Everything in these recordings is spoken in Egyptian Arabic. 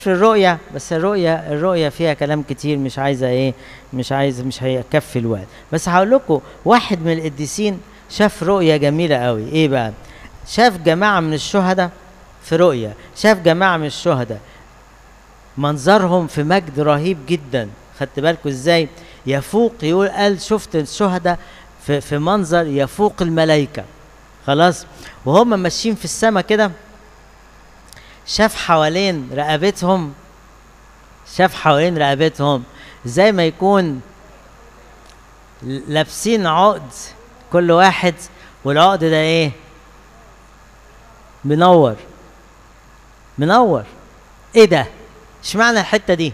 في الرؤية بس الرؤية الرؤية فيها كلام كتير مش عايزة ايه مش عايز مش هيكفي الوقت بس هقول لكم واحد من القديسين شاف رؤية جميلة قوي ايه بقى شاف جماعة من الشهداء في رؤية شاف جماعة من الشهداء منظرهم في مجد رهيب جدا خدت بالكم ازاي يفوق يقول قال شفت الشهداء في, في منظر يفوق الملائكة خلاص وهم ماشيين في السماء كده شاف حوالين رقبتهم شاف حوالين رقبتهم زي ما يكون لابسين عقد كل واحد والعقد ده ايه منور منور ايه ده اشمعنى الحته دي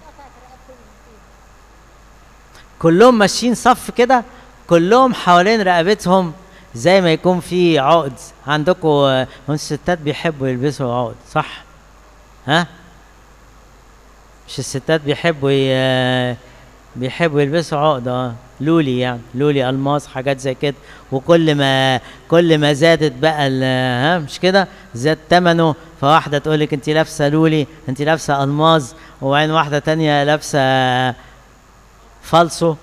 كلهم ماشيين صف كده كلهم حوالين رقبتهم زي ما يكون في عقد عندكم هم الستات بيحبوا يلبسوا عقد صح ها مش الستات بيحبوا ي... بيحبوا يلبسوا عقد اه لولي يعني لولي الماس حاجات زي كده وكل ما كل ما زادت بقى ها مش كده زاد ثمنه فواحده تقول لك انت لابسه لولي انت لابسه الماظ وبعدين واحده تانية لابسه فالصو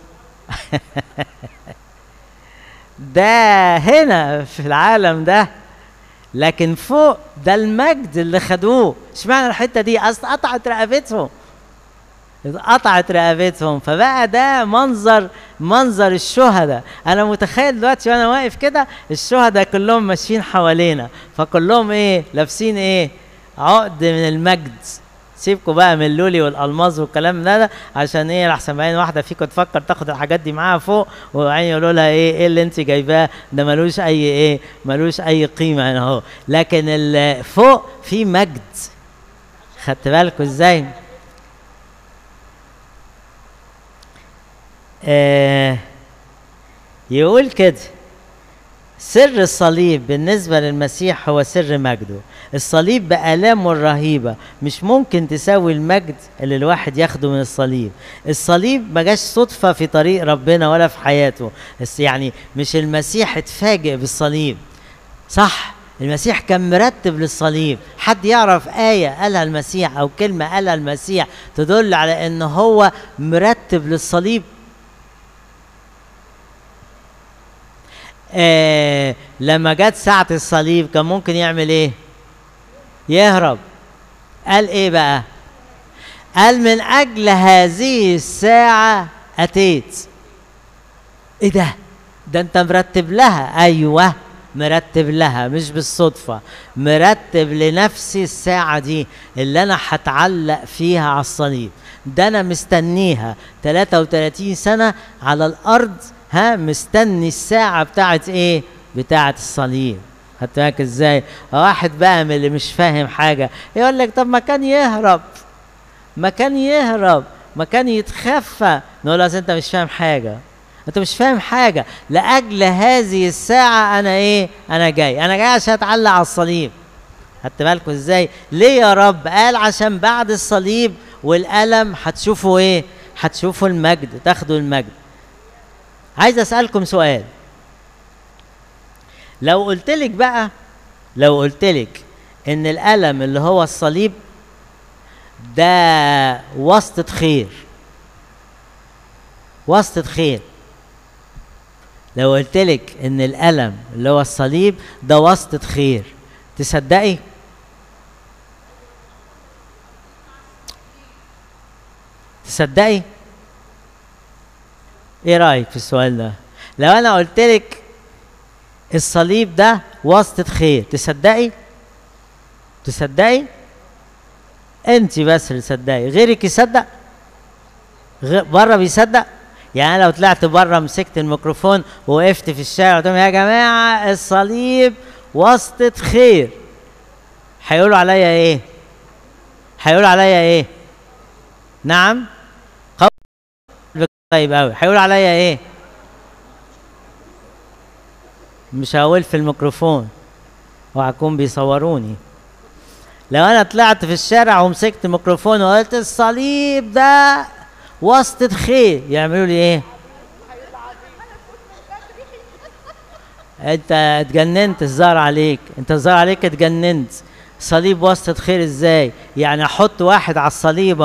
ده هنا في العالم ده لكن فوق ده المجد اللي خدوه اشمعنى الحته دي اصل قطعت رقبتهم قطعت رقبتهم فبقى ده منظر منظر الشهداء انا متخيل دلوقتي وانا واقف كده الشهداء كلهم ماشيين حوالينا فكلهم ايه لابسين ايه عقد من المجد سيبكوا بقى من اللولي والالماظ والكلام ده, ده عشان ايه لحسن بعدين واحده فيكم تفكر تاخد الحاجات دي معاها فوق وبعدين يقولوا لها ايه ايه اللي انت جايباه ده ملوش اي ايه ملوش اي قيمه هنا اهو لكن اللي فوق في مجد خدت بالكوا ازاي آه يقول كده سر الصليب بالنسبة للمسيح هو سر مجده الصليب بآلامه الرهيبة مش ممكن تساوي المجد اللي الواحد ياخده من الصليب الصليب ما جاش صدفة في طريق ربنا ولا في حياته بس يعني مش المسيح اتفاجئ بالصليب صح المسيح كان مرتب للصليب حد يعرف آية قالها المسيح أو كلمة قالها المسيح تدل على أنه هو مرتب للصليب آه لما جت ساعة الصليب كان ممكن يعمل ايه؟ يهرب قال ايه بقى؟ قال من أجل هذه الساعة أتيت ايه ده؟ ده انت مرتب لها ايوه مرتب لها مش بالصدفة مرتب لنفسي الساعة دي اللي أنا هتعلق فيها على الصليب ده أنا مستنيها 33 سنة على الأرض ها مستني الساعة بتاعت ايه؟ بتاعت الصليب خدت بالك ازاي؟ واحد بقى من اللي مش فاهم حاجة يقول لك طب ما كان يهرب ما كان يهرب ما كان يتخفى نقول له انت مش فاهم حاجة انت مش فاهم حاجة لأجل هذه الساعة أنا إيه؟ أنا جاي، أنا جاي عشان أتعلق على الصليب. خدت بالكم إزاي؟ ليه يا رب؟ قال عشان بعد الصليب والألم هتشوفوا إيه؟ هتشوفوا المجد، تاخدوا المجد. عايز اسالكم سؤال لو قلت لك بقى لو قلت لك ان الالم اللي هو الصليب ده واسطة خير واسطة خير لو قلت لك ان الالم اللي هو الصليب ده واسطة خير تصدقي تصدقي ايه رايك في السؤال ده لو انا قلت لك الصليب ده واسطه خير تصدقي تصدقي انت بس اللي تصدقي غيرك يصدق غ... بره بيصدق يعني انا لو طلعت بره مسكت الميكروفون ووقفت في الشارع قلت يا جماعه الصليب واسطه خير هيقولوا عليا ايه هيقولوا عليا ايه نعم طيب قوي هيقول عليا ايه مش هقول في الميكروفون وهكون بيصوروني لو انا طلعت في الشارع ومسكت الميكروفون وقلت الصليب ده واسطة خير يعملوا لي ايه انت اتجننت الزار عليك انت الزار عليك اتجننت صليب واسطة خير ازاي يعني احط واحد على الصليب